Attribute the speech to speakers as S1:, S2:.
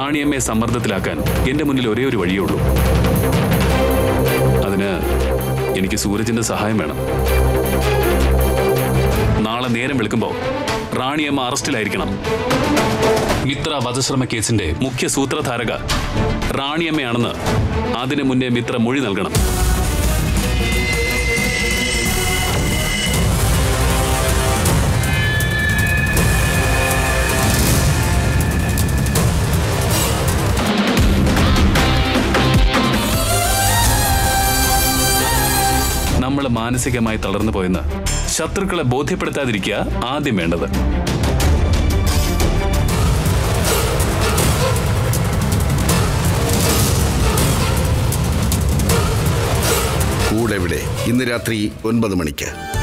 S1: റാണിയമ്മയെ സമ്മർദ്ദത്തിലാക്കാൻ എന്റെ മുന്നിൽ ഒരേ ഒരു വഴിയേ ഉള്ളൂ അതിന് എനിക്ക് സൂരജിന്റെ സഹായം വേണം നാളെ നേരം വെളുക്കുമ്പോൾ റാണിയമ്മ അറസ്റ്റിലായിരിക്കണം മിത്ര വധശ്രമ കേസിന്റെ മുഖ്യ സൂത്രധാരക റാണിയമ്മയാണെന്ന് അതിനു മുന്നേ മിത്ര മൊഴി നൽകണം നമ്മൾ മാനസികമായി തളർന്നു പോയെന്ന് ശത്രുക്കളെ ബോധ്യപ്പെടുത്താതിരിക്കുക ആദ്യം വേണ്ടത്
S2: കൂടെ ഇവിടെ ഇന്ന് രാത്രി ഒൻപത് മണിക്ക്